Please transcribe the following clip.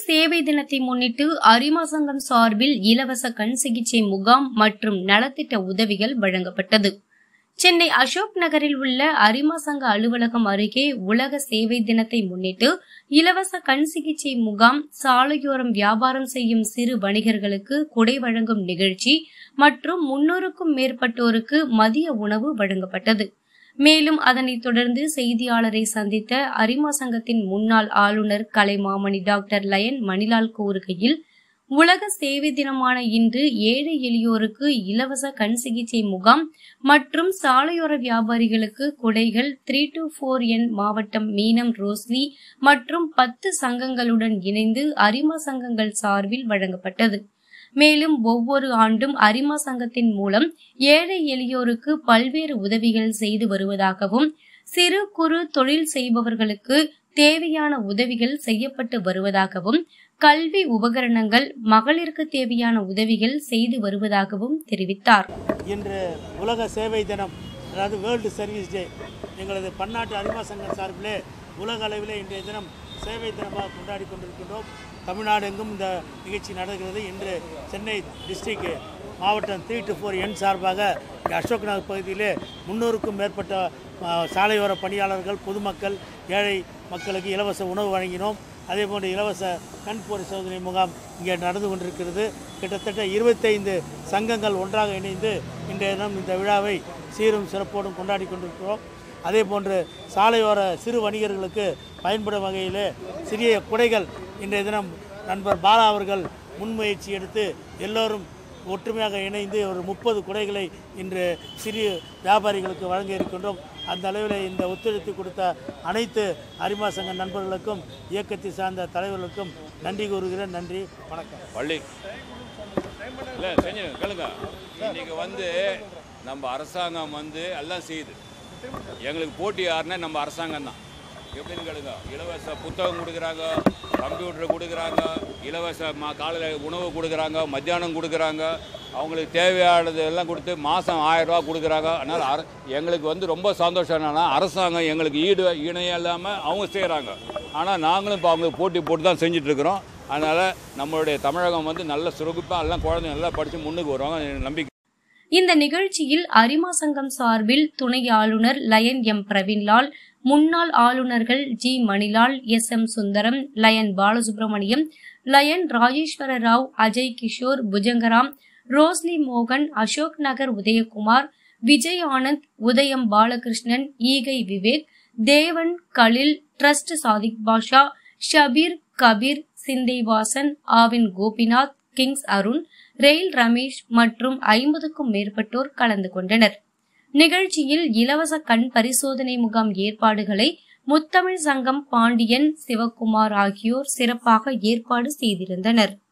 சேவை தினத்தை முன்னிட்டு அரிமா சங்கம் சார்பில் இலவச கண் சிகிச்சை முகாம் மற்றும் நலத்திட்ட உதவிகள் வழங்கப்பட்டது சென்னை அசோக் நகரில் உள்ள அரிமா சங்க அலுவலகம் அருகே உலக சேவை தினத்தை முன்னிட்டு இலவச கண் சிகிச்சை முகாம் சாலையோரம் வியாபாரம் செய்யும் சிறு வணிகர்களுக்கு குடை வழங்கும் நிகழ்ச்சி மற்றும் முன்னூறுக்கும் மேற்பட்டோருக்கு மதிய உணவு வழங்கப்பட்டது மேலும் அதனைத் தொடர்ந்து செய்தியாளரை சந்தித்த அரிமா சங்கத்தின் முன்னாள் ஆளுநர் கலைமாமணி டாக்டர் லயன் மணிலால் கூறுகையில் உலக சேவை தினமான இன்று ஏழை எளியோருக்கு இலவச கண் சிகிச்சை முகாம் மற்றும் சாலையோர வியாபாரிகளுக்கு குடைகள் த்ரீ டு ஃபோர் என் மாவட்டம் மீனம் ரோஸ்லி மற்றும் பத்து சங்கங்களுடன் இணைந்து அரிமா சங்கங்கள் சார்பில் வழங்கப்பட்டது மேலும் ஒவ்வொரு ஆண்டும் அரிமா சங்கத்தின் மூலம் ஏழை எளியோருக்கு பல்வேறு உதவிகள் செய்து வருவதாகவும் சிறு குறு தொழில் செய்பவர்களுக்கு தேவையான உதவிகள் செய்யப்பட்டு வருவதாகவும் கல்வி உபகரணங்கள் மகளிருக்கு தேவையான உதவிகள் செய்து வருவதாகவும் தெரிவித்தார் இன்று உலக சேவை தினம் அதாவது வேர்ல்டு சர்வீஸ் டே எங்களது பன்னாட்டு அரிமா சங்கம் சார்பிலே உலக அளவிலே இன்றைய தினம் சேவை தினமாக கொண்டாடி கொண்டிருக்கின்றோம் தமிழ்நாடு எங்கும் இந்த நிகழ்ச்சி நடக்கிறது இன்று சென்னை டிஸ்ட்ரிக்ட் மாவட்டம் த்ரீ டு ஃபோர் எண் சார்பாக இங்கே அசோக் நகர் பகுதியிலே முன்னூறுக்கும் மேற்பட்ட ஆ, சாலையோர பணியாளர்கள் பொதுமக்கள் ஏழை மக்களுக்கு இலவச உணவு வழங்கினோம் அதே போன்று இலவச கண் பரிசோதனை முகாம் இங்கே நடந்து கொண்டிருக்கிறது கிட்டத்தட்ட இருபத்தைந்து சங்கங்கள் ஒன்றாக இணைந்து இன்றைய தினம் இந்த விழாவை சீரும் சிறப்போடும் கொண்டாடி கொண்டிருக்கிறோம் அதே போன்று சாலையோர சிறு வணிகர்களுக்கு பயன்படும் வகையிலே சிறிய குடைகள் இன்றைய தினம் நண்பர் பாலா அவர்கள் முன்முயற்சி எடுத்து எல்லோரும் ஒற்றுமையாக இணைந்து ஒரு முப்பது குடைகளை இன்று சிறிய வியாபாரிகளுக்கு வழங்க இருக்கின்றோம் அந்த அளவில் இந்த ஒத்துழைப்பு கொடுத்த அனைத்து அரிமா சங்க நண்பர்களுக்கும் இயக்கத்தை சார்ந்த தலைவர்களுக்கும் நன்றி கூறுகிறேன் நன்றி வணக்கம் பள்ளி இல்லை செஞ்சு கேளுங்க இன்னைக்கு வந்து நம்ம அரசாங்கம் வந்து எல்லாம் செய்யுது எங்களுக்கு போட்டி யாருன்னா நம்ம அரசாங்கம் தான் எப்படின்னு கேளுங்க இலவச புத்தகம் கொடுக்குறாங்க கம்ப்யூட்டர் கொடுக்குறாங்க இலவச மா காலையில் உணவு கொடுக்குறாங்க மத்தியானம் கொடுக்குறாங்க அவங்களுக்கு தேவையானது எல்லாம் கொடுத்து மாதம் ஆயிரரூவா கொடுக்குறாங்க அதனால் அர எங்களுக்கு வந்து ரொம்ப சந்தோஷம் என்னன்னா அரசாங்கம் எங்களுக்கு ஈடு இணையம் இல்லாமல் அவங்க செய்கிறாங்க ஆனால் நாங்களும் இப்போ அவங்களுக்கு போட்டி போட்டு தான் செஞ்சிட்ருக்குறோம் அதனால் நம்மளுடைய தமிழகம் வந்து நல்ல சுரூப்பாக எல்லாம் குழந்தைங்க நல்லா படித்து முன்னுக்கு வருவாங்க எனக்கு நம்பிக்கை இந்த நிகழ்ச்சியில் அரிமா சங்கம் சார்பில் துணை ஆளுநர் லயன் எம் பிரவீன்லால் முன்னாள் ஆளுநர்கள் G Manilal S M Sundaram lion Balasubramaniam lion Rajeswara Rao Ajay Kishore Bujangaram ரோஸ்லி மோகன் அசோக் நகர் உதயகுமார் விஜய் ஆனந்த் உதயம் பாலகிருஷ்ணன் ஈகை விவேக் தேவன் கலில் ட்ரஸ்ட் சாதிக் பாஷா ஷபீர் கபீர் சிந்தைவாசன் ஆவின் கோபிநாத் கிங்ஸ் அருண் ரெயில் ரமேஷ் மற்றும் ஐம்பதுக்கும் மேற்பட்டோர் கலந்து கொண்டனர் நிகழ்ச்சியில் இலவச கண் பரிசோதனை முகாம் ஏற்பாடுகளை முத்தமிழ் சங்கம் பாண்டியன் சிவக்குமார் ஆகியோர் சிறப்பாக ஏற்பாடு செய்திருந்தனர்